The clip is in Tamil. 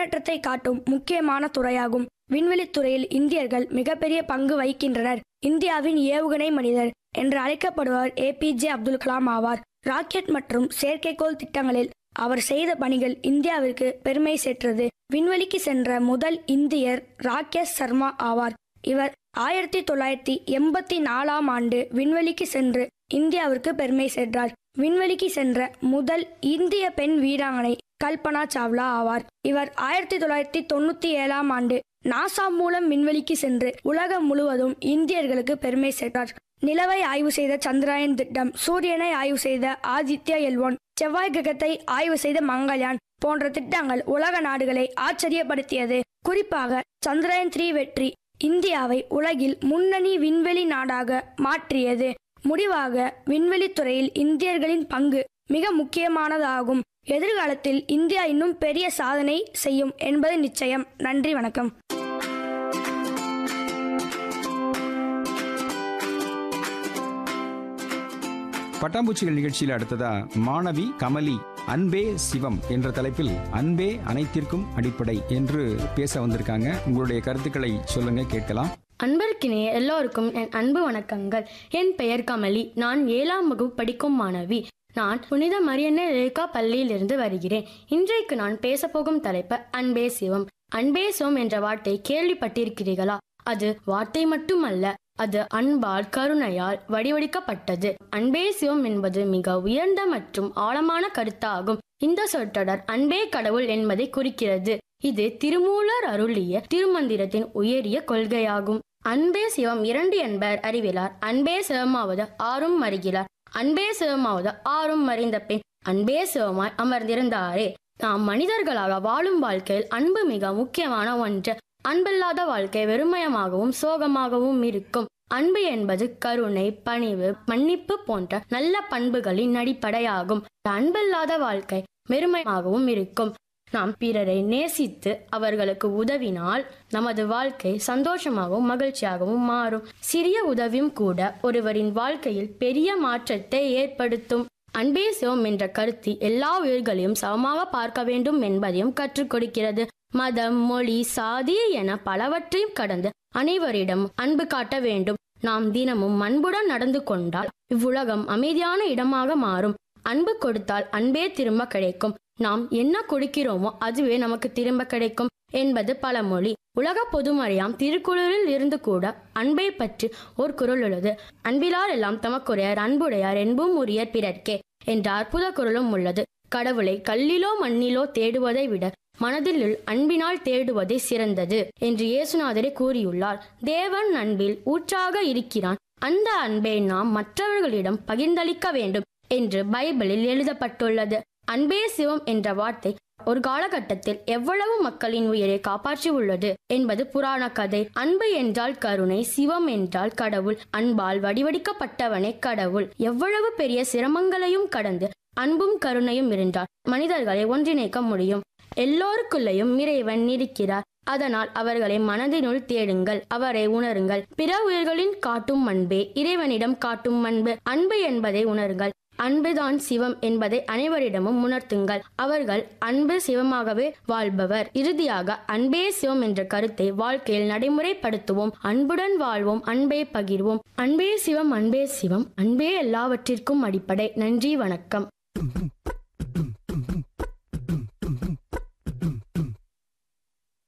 முன்னேற்றத்தை காட்டும் முக்கியமான துறையாகும் விண்வெளித் துறையில் இந்தியர்கள் மிகப்பெரிய பங்கு வகிக்கின்றனர் இந்தியாவின் ஏவுகணை மனிதர் என்று அழைக்கப்படுபவர் ஏபிஜே அப்துல் கலாம் ஆவார் ராக்கெட் மற்றும் செயற்கைக்கோள் திட்டங்களில் அவர் செய்த பணிகள் இந்தியாவிற்கு பெருமை சேர்த்தது விண்வெளிக்கு சென்ற முதல் இந்தியர் ராகேஷ் சர்மா ஆவார் இவர் ஆயிரத்தி தொள்ளாயிரத்தி எண்பத்தி நாலாம் ஆண்டு விண்வெளிக்கு சென்று இந்தியாவிற்கு பெருமை சேர்த்தார் விண்வெளிக்கு சென்ற முதல் இந்திய பெண் வீராங்கனை கல்பனா சாவ்லா ஆவார் இவர் ஆயிரத்தி தொள்ளாயிரத்தி தொண்ணூத்தி ஏழாம் ஆண்டு நாசா மூலம் விண்வெளிக்கு சென்று உலகம் முழுவதும் இந்தியர்களுக்கு பெருமை சேர்த்தார் நிலவை ஆய்வு செய்த சந்திராயன் திட்டம் சூரியனை ஆய்வு செய்த ஆதித்யா எல்வோன் செவ்வாய் கிரகத்தை ஆய்வு செய்த மங்கள்யான் போன்ற திட்டங்கள் உலக நாடுகளை ஆச்சரியப்படுத்தியது குறிப்பாக சந்திராயன் த்ரீ வெற்றி இந்தியாவை உலகில் முன்னணி விண்வெளி நாடாக மாற்றியது முடிவாக விண்வெளித் துறையில் இந்தியர்களின் பங்கு மிக முக்கியமானதாகும் எதிர்காலத்தில் இந்தியா இன்னும் பெரிய சாதனை செய்யும் என்பது நிச்சயம் நன்றி வணக்கம் பட்டாம்பூச்சிகள் நிகழ்ச்சியில் அடுத்ததா மாணவி கமலி அன்பே சிவம் என்ற தலைப்பில் அன்பே அனைத்திற்கும் அடிப்படை என்று பேச வந்திருக்காங்க உங்களுடைய கருத்துக்களை சொல்லுங்க கேட்கலாம் அன்பிற்கினிய எல்லோருக்கும் என் அன்பு வணக்கங்கள் என் பெயர் கமலி நான் ஏழாம் வகுப்பு படிக்கும் மாணவி நான் புனித மரியன்ன ரேகா பள்ளியிலிருந்து வருகிறேன் இன்றைக்கு நான் பேசப்போகும் தலைப்பு அன்பே சிவம் அன்பே சிவம் என்ற வார்த்தை கேள்விப்பட்டிருக்கிறீர்களா அது வார்த்தை மட்டுமல்ல அது அன்பால் கருணையால் வடிவடிக்கப்பட்டது அன்பே சிவம் என்பது மிக உயர்ந்த மற்றும் ஆழமான கருத்தாகும் இந்த சொற்றொடர் அன்பே கடவுள் என்பதை குறிக்கிறது இது திருமூலர் அருளிய திருமந்திரத்தின் உயரிய கொள்கையாகும் அன்பே சிவம் இரண்டு என்பர் அறிவிலார் அன்பே சிவமாவது ஆறும் மறிகிறார் அன்பே சிவமாவது ஆறும் மறிந்த பின் அன்பே சிவமாய் அமர்ந்திருந்தாரே நாம் மனிதர்களாக வாழும் வாழ்க்கையில் அன்பு மிக முக்கியமான ஒன்று அன்பில்லாத வாழ்க்கை வெறுமயமாகவும் சோகமாகவும் இருக்கும் அன்பு என்பது கருணை பணிவு மன்னிப்பு போன்ற நல்ல பண்புகளின் அடிப்படையாகும் அன்பில்லாத வாழ்க்கை வெறுமயமாகவும் இருக்கும் நாம் பிறரை நேசித்து அவர்களுக்கு உதவினால் நமது வாழ்க்கை சந்தோஷமாகவும் மகிழ்ச்சியாகவும் மாறும் சிறிய உதவியும் கூட ஒருவரின் வாழ்க்கையில் பெரிய மாற்றத்தை ஏற்படுத்தும் அன்பே சிவம் என்ற கருத்து எல்லா உயிர்களையும் சமமாக பார்க்க வேண்டும் என்பதையும் கற்றுக் கொடுக்கிறது மதம் மொழி சாதி என பலவற்றையும் கடந்து அனைவரிடம் அன்பு காட்ட வேண்டும் நாம் தினமும் அன்புடன் நடந்து கொண்டால் இவ்வுலகம் அமைதியான இடமாக மாறும் அன்பு கொடுத்தால் அன்பே திரும்ப கிடைக்கும் நாம் என்ன கொடுக்கிறோமோ அதுவே நமக்கு திரும்ப கிடைக்கும் என்பது பழமொழி உலக பொதுமறையாம் திருக்குறளில் இருந்து கூட அன்பை பற்றி ஒரு குரல் உள்ளது அன்பிலார் எல்லாம் தமக்குரையர் அன்புடையார் என்பும் உரியர் பிறர்க்கே என்ற அற்புத குரலும் உள்ளது கடவுளை கல்லிலோ மண்ணிலோ தேடுவதை விட மனதில் அன்பினால் தேடுவதே சிறந்தது என்று இயேசுநாதரே கூறியுள்ளார் தேவன் அன்பில் ஊற்றாக இருக்கிறான் அந்த அன்பை நாம் மற்றவர்களிடம் பகிர்ந்தளிக்க வேண்டும் என்று பைபிளில் எழுதப்பட்டுள்ளது அன்பே சிவம் என்ற வார்த்தை ஒரு காலகட்டத்தில் எவ்வளவு மக்களின் உயிரை காப்பாற்றி உள்ளது என்பது புராண கதை அன்பு என்றால் கருணை சிவம் என்றால் கடவுள் அன்பால் வடிவடிக்கப்பட்டவனே கடவுள் எவ்வளவு பெரிய சிரமங்களையும் கடந்து அன்பும் கருணையும் இருந்தால் மனிதர்களை ஒன்றிணைக்க முடியும் எல்லோருக்குள்ளேயும் இறைவன் இருக்கிறார் அதனால் அவர்களை மனதினுள் தேடுங்கள் அவரை உணருங்கள் பிற உயிர்களின் காட்டும் அன்பே இறைவனிடம் காட்டும் அன்பு அன்பு என்பதை உணருங்கள் அன்புதான் சிவம் என்பதை அனைவரிடமும் உணர்த்துங்கள் அவர்கள் அன்பு சிவமாகவே வாழ்பவர் இறுதியாக அன்பே சிவம் என்ற கருத்தை வாழ்க்கையில் நடைமுறைப்படுத்துவோம் அன்புடன் வாழ்வோம் அன்பை பகிர்வோம் அன்பே சிவம் அன்பே சிவம் அன்பே எல்லாவற்றிற்கும் அடிப்படை நன்றி வணக்கம்